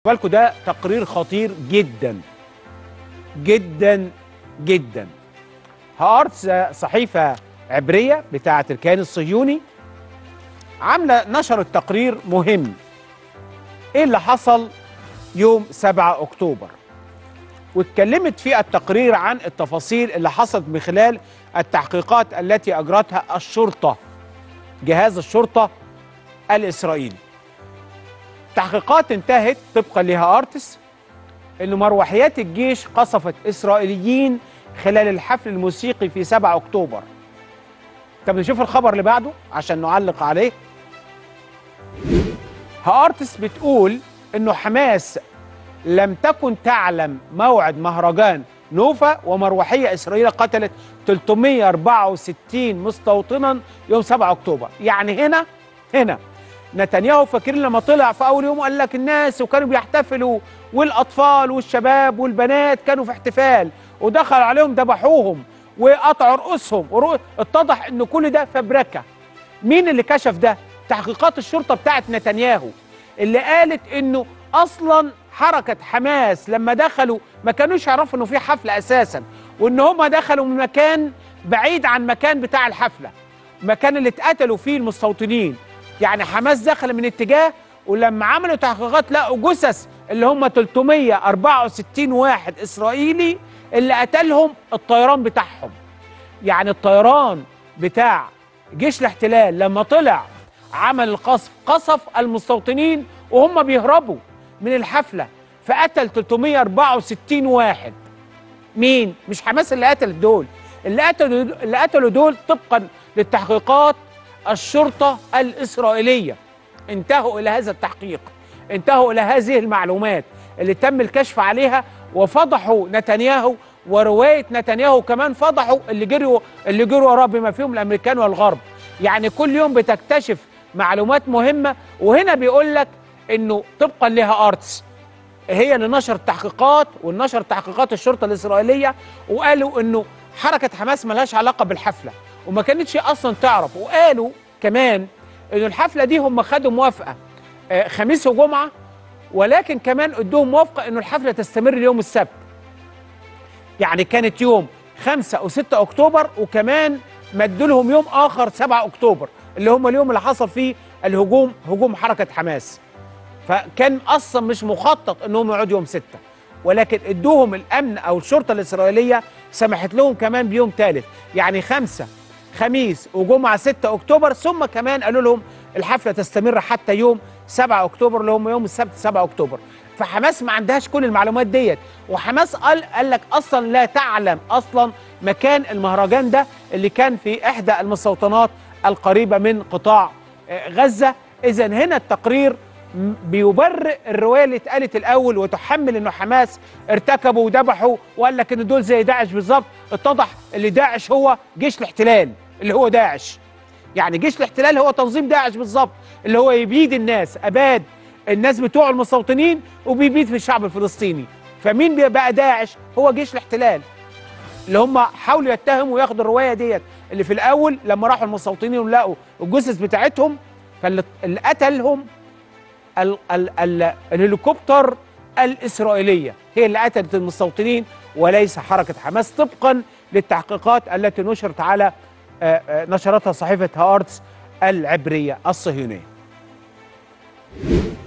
بالكم ده تقرير خطير جدا جدا جدا هارتس صحيفة عبرية بتاعة الكيان الصهيوني عاملة نشرت تقرير مهم ايه اللي حصل يوم 7 اكتوبر واتكلمت في التقرير عن التفاصيل اللي حصلت من خلال التحقيقات التي اجرتها الشرطة جهاز الشرطة الاسرائيلي التحقيقات انتهت طبقا لهارتس ان مروحيات الجيش قصفت اسرائيليين خلال الحفل الموسيقي في 7 اكتوبر طب نشوف الخبر اللي بعده عشان نعلق عليه هارتس بتقول انه حماس لم تكن تعلم موعد مهرجان نوفا ومروحية إسرائيل قتلت 364 مستوطنا يوم 7 أكتوبر يعني هنا هنا نتنياهو فاكرين لما طلع في أول يوم قال لك الناس وكانوا بيحتفلوا والأطفال والشباب والبنات كانوا في احتفال ودخل عليهم ذبحوهم وقطعوا رؤوسهم ورؤ... اتضح ان كل ده فبركه مين اللي كشف ده تحقيقات الشرطه بتاعت نتنياهو اللي قالت انه اصلا حركه حماس لما دخلوا ما كانوش يعرفوا انه في حفله اساسا وان هم دخلوا من مكان بعيد عن مكان بتاع الحفله المكان اللي اتقتلوا فيه المستوطنين يعني حماس دخل من اتجاه ولما عملوا تحقيقات لقوا جثث اللي هم 364 واحد اسرائيلي اللي قتلهم الطيران بتاعهم يعني الطيران بتاع جيش الاحتلال لما طلع عمل القصف قصف المستوطنين وهم بيهربوا من الحفله فقتل 364 واحد مين مش حماس اللي قتل دول اللي قتلوا اللي قتلوا دول طبقا للتحقيقات الشرطه الاسرائيليه انتهوا الى هذا التحقيق انتهوا الى هذه المعلومات اللي تم الكشف عليها وفضحوا نتنياهو وروايه نتنياهو كمان فضحوا اللي جروا اللي جروا وراه بما فيهم الامريكان والغرب يعني كل يوم بتكتشف معلومات مهمه وهنا بيقول لك انه طبقا لها ارتس هي اللي نشرت تحقيقات ونشر تحقيقات الشرطه الاسرائيليه وقالوا انه حركه حماس ملهاش علاقه بالحفله وما كانتش اصلا تعرف وقالوا كمان انه الحفله دي هم خدوا موافقه آه، خميس وجمعه ولكن كمان ادوهم موافقه انه الحفله تستمر ليوم السبت يعني كانت يوم 5 و6 اكتوبر وكمان مدوا لهم يوم اخر 7 اكتوبر اللي هم اليوم اللي حصل فيه الهجوم هجوم حركه حماس فكان اصلا مش مخطط انهم يقعدوا يوم 6 ولكن ادوهم الامن او الشرطه الاسرائيليه سمحت لهم كمان بيوم ثالث يعني خمسة خميس وجمعه 6 اكتوبر ثم كمان قالوا لهم الحفله تستمر حتى يوم 7 اكتوبر اللي هم يوم السبت 7 اكتوبر فحماس ما عندهاش كل المعلومات ديت وحماس قال قال لك اصلا لا تعلم اصلا مكان المهرجان ده اللي كان في احدى المستوطنات القريبه من قطاع آه، غزه اذا هنا التقرير م- بيبرئ الروايه اللي اتقالت الاول وتحمل انه حماس ارتكبوا وذبحوا وقال لك ان دول زي داعش بالظبط اتضح اللي داعش هو جيش الاحتلال اللي هو داعش يعني جيش الاحتلال هو تنظيم داعش بالظبط اللي هو يبيد الناس اباد الناس بتوع المستوطنين وبيبيد في الشعب الفلسطيني فمين بي- بقى داعش هو جيش الاحتلال اللي هم حاولوا يتهموا وياخدوا الروايه ديت اللي في الاول لما راحوا المستوطنين ولقوا الجثث بتاعتهم فاللي اللي قتلهم ال ال ال الهليكوبتر الاسرائيليه هي اللي قتلت المستوطنين وليس حركه حماس طبقا للتحقيقات التي نشرت على آه، آه، نشرتها صحيفه هارتس العبريه الصهيونيه